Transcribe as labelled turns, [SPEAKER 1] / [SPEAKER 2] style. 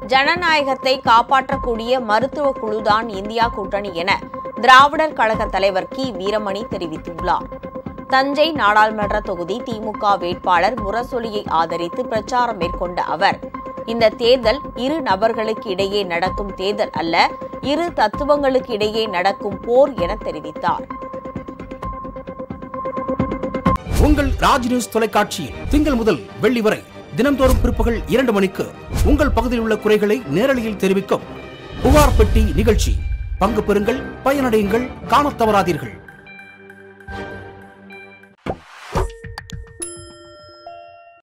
[SPEAKER 1] ஜனநாயகத்தை காப்பாற்றக்கூடிய மருத்துவ குழுதான் இந்தியா கூட்டணி என திராவிடர் கழக தலைவர் கி வீரமணி தெரிவித்துள்ளார் தஞ்சை நாடாளுமன்ற தொகுதி திமுக வேட்பாளர் முரசொலியை ஆதரித்து பிரச்சாரம் மேற்கொண்ட அவர் இந்த தேர்தல் இரு நபர்களுக்கு இடையே நடக்கும் தேர்தல் அல்ல இரு தத்துவங்களுக்கு இடையே நடக்கும் போர் என தெரிவித்தார்
[SPEAKER 2] உங்கள் ராஜ் நியூஸ் தொலைக்காட்சியில் திங்கள் முதல் வெள்ளி வரை தினம்தோறும் பிற்பகல் இரண்டு மணிக்கு உங்கள் பகுதியில் உள்ள குறைகளை நேரலையில் தெரிவிக்கும் புகார் பெட்டி நிகழ்ச்சி பங்கு பெறுங்கள் பயனடையுங்கள் காணத் தவறாதீர்கள்